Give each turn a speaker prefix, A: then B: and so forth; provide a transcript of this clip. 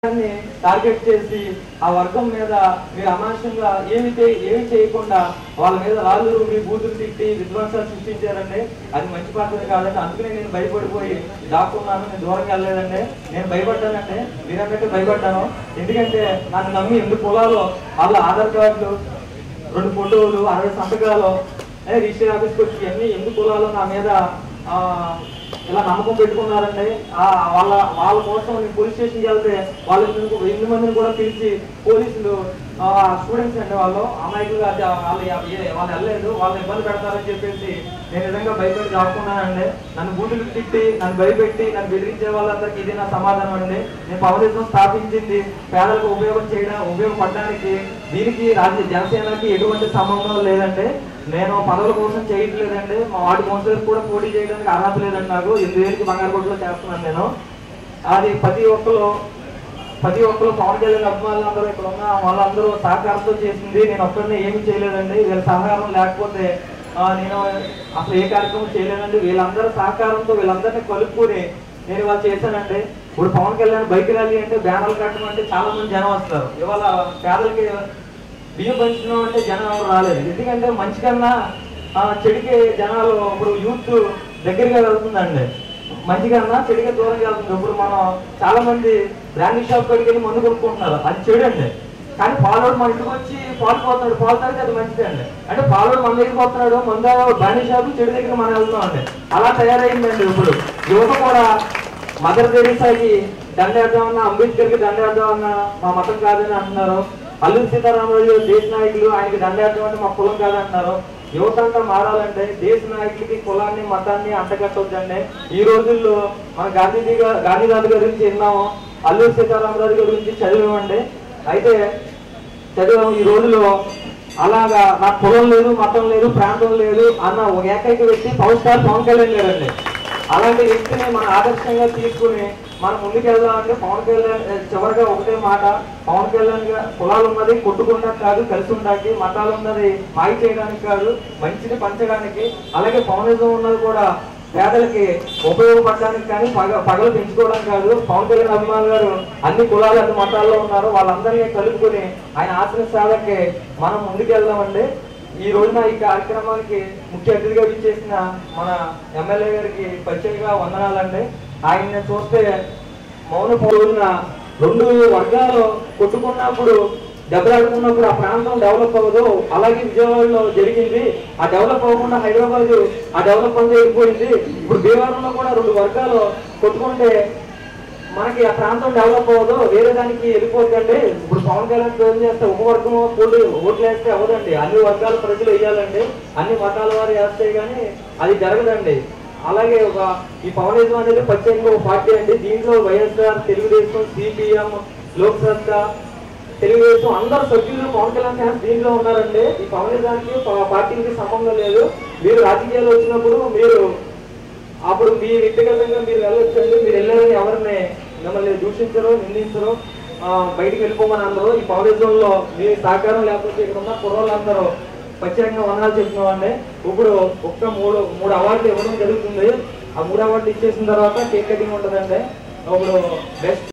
A: వర్గాన్ని టార్గెట్ చేసి ఆ వర్గం మీద మీరు అమానుషంగా ఏమి చే- ఏమి చేయకుండా వాళ్ళ మీద రాళ్ళు మీ బూతులు తిట్టి విధ్వంసాలు సృష్టించారండి అది మంచి పద్ధతి కాదండి అందుకనే నేను భయపడిపోయి దాక్కున్నాను నేను దూరంగా వెళ్ళలేదండి నేను భయపడ్డానండి మీరన్నట్టు భయపడ్డాను ఎందుకంటే నన్ను నమ్మి ఎన్ని పొలాలు వాళ్ళ ఆధార్ కార్డులు రెండు ఫోటోలు అరవై సంతకాలు ఏ, రిజిస్టర్ ఆఫీస్కి వచ్చి అన్ని ఎన్ని కులాలు నా మీద ఆ, ఇలా నమ్మకం పెట్టుకున్నారండి ఆ, వాళ్ళ వాళ్ళ కోసం నేను పోలీస్ స్టేషన్కి వెళ్తే వాళ్ళ ఎనిమిది మందిని కూడా పిలిచి పోలీసులు స్టూడెంట్స్ అండి వాళ్ళు అమాయకులుగా అది వాళ్ళు ఏ- వాళ్ళు వెళ్ళలేదు వాళ్ళు ఇబ్బంది పెడతారని చెప్పేసి నేను నిజంగా భయపెట్టి దాక్కున్నానండి నన్ను బూతులు తిట్టి నన్ను భయపెట్టి నన్ను బెదిరించే వాళ్ళందరికీ ఇది నా సమాధానం అండి నేను పవనిజం స్థాపించింది పేదలకు ఉపయోగం చేయడం ఉపయోగపడడానికి దీనికి రాజ్య జనసేనకి ఎటువంటి సంబంధం లేదండి నేను పదవుల కోసం చేయట్లేదండి మా వార్డు కౌన్సిలర్ కూడా పోటీ చేయడానికి అర్హత లేదండి నాకు ఎనిమిది వేలకి బంగారు కొట్టులో చేస్తున్నాను నేను అది ప్రతి ఒక్కరు ప్రతి ఒక్కరు పవన్ కళ్యాణ్ అభిమానులు అందరూ ఇక్కడ ఉన్న వాళ్ళందరూ సహకారంతో చేసింది నేను ఒక్కరిని ఏమీ చేయలేదండి వీళ్ళ సహకారం లేకపోతే ఆ, నేను అసలు ఏ కార్యక్రమం చేయలేదండి వీళ్ళందరూ సహకారంతో వీళ్ళందరినీ కలుపుకొని నేను వాళ్ళు చేశానండి ఇప్పుడు పవన్ కళ్యాణ్ బైక్ ర్యాలీ అంటే బ్యానర్లు కట్టడం అంటే చాలా మంది జనం వస్తారు ఇవాళ పేదలకి బియ్యం పంచడం అంటే జనం ఎవరు రాలేదు ఎందుకంటే మంచి కన్నా ఆ, చెడుకి జనాలు ఇప్పుడు యూత్ దగ్గరగా వెళ్తుందండి మంచి కన్నా చెడుగా దూరంగా వెళ్తుంది ఇప్పుడు మనం చాలా మంది బ్రాండింగ్ షాప్ కాడికి వెళ్ళి మందు కొనుక్కుంటున్నారు అది చెడు అండి కానీ పాలోడు మన ఇంటికి వచ్చి పాలు పోతున్నాడు పాలు తాగితే అది మంచిదే అండి అంటే పాలోడు మన దగ్గరికి పోతున్నాడు మంద బ్రాండింగ్ షాప్ చెడు దగ్గర మనం వెళ్తున్నాం అండి అలా తయారైందండి ఇప్పుడు యువత కూడా మదర్ తెరీసాకి దండేద్దామన్నా అంబేద్కర్కి దండేద్దామన్నా మా మతం కాదని అంటున్నారు అల్లూరి సీతారామరాజు దేశ నాయకులు ఆయనకి దండేద్దాం అంటే మా కులం కాదంటున్నారు యువత అంతా మారాలంటే దేశ నాయకులకి కులాన్ని మతాన్ని అంటగట్టొద్దండి ఈ రోజుల్లో మన గాంధీజీ గా- గాంధీరాజు గారి గురించి విన్నాము అల్లూరి సీతారామరాజు గారి గురించి చదివామండి అయితే చదివాము ఈ రోజులో అలాగా నాకు కులం లేదు మతం లేదు ప్రాంతం లేదు అన్న ఒక ఏకైక వ్యక్తి పవర్ స్టార్ పవన్ కళ్యాణ్ గారండి అలాంటి వ్యక్తిని మనం ఆదర్శంగా తీసుకుని మనం ముందుకు వెళ్దామంటే పవన్ కళ్యాణ్ ఏ, చివరిగా ఒకటే మాట పవన్ కళ్యాణ్ గా కులాలు ఉన్నది కొట్టుకుండా కాదు కలిసి ఉండడానికి మతాలు ఉన్నది మాయ చేయడానికి కాదు మంచిని పంచడానికి అలాగే పవనిజం ఉన్నది కూడా పేదలకి ఉపయోగపడడానికి కానీ పగ పగలు పెంచుకోవడం కాదు పవన్ కళ్యాణ్ అభిమానులు గారు అన్ని కులాలు అన్ని మతాల్లో ఉన్నారు వాళ్ళందరినీ కలుపుకొని ఆయన ఆశ్రయ సాధకి మనం ముందుకెళ్దామండి ఈ రోజున ఈ కార్యక్రమానికి ముఖ్య అతిథిగా విచ్చేసిన మన ఎమ్మెల్యే గారికి ప్రత్యేకంగా వందనాలండి ఆయన్ని చూస్తే మౌన రోజున రెండు వర్గాలు కొట్టుకున్నప్పుడు దెబ్బలాడుకున్నప్పుడు ఆ ప్రాంతం డెవలప్ అవ్వదు అలాగే విజయవాడలో జరిగింది ఆ డెవలప్ అవ్వకుండా హైదరాబాద్ ఆ డెవలప్ అంతా వెళ్ళిపోయింది ఇప్పుడు భీమవరంలో కూడా రెండు వర్గాలు కొట్టుకుంటే మనకి ఆ ప్రాంతం డెవలప్ అవ్వదు వేరే దానికి వెళ్ళిపోద్దండి ఇప్పుడు పవన్ కళ్యాణ్ ఏం చేస్తే ఒక వర్గం పోటీ ఓట్లు వేస్తే అవ్వదండి అన్ని వర్గాల ప్రజలు వేయాలండి అన్ని మతాల వారు వేస్తే గానీ అది జరగదండి అలాగే ఒక ఈ పవనిజం అనేది ప్రత్యేకంగా ఒక పార్టీ అండి దీంట్లో వైఎస్ఆర్ తెలుగుదేశం సిపిఎం లోక్ సత్తా తెలుగుదేశం అందరు సభ్యులు పవన్ కళ్యాణ్ ఫ్యాన్స్ దీంట్లో ఉన్నారండి ఈ పవనిజానికి ప- పార్టీకి సంబంధం లేదు మీరు రాజకీయాలు వచ్చినప్పుడు మీరు అప్పుడు మీ వ్యక్తిగతంగా మీరు వెళ్ళొచ్చండి మీరు వెళ్ళారని ఎవరిని మిమ్మల్ని దూషించరు నిందించరు ఆ, బయటికి వెళ్ళిపోమని అందరూ ఈ పౌరిజంలో మీ సహకారం లేకపోతే ఇక్కడ ఉన్న కుర్రోళ్ళందరూ ప్రత్యేకంగా వందనాలు చెప్తున్నామండి ఇప్పుడు ఒక్క మూడు మూడు అవార్డులు ఇవ్వడం జరుగుతుంది ఆ మూడు అవార్డులు ఇచ్చేసిన తర్వాత కేక్ కటింగ్ ఉంటుందండి ఇప్పుడు బెస్ట్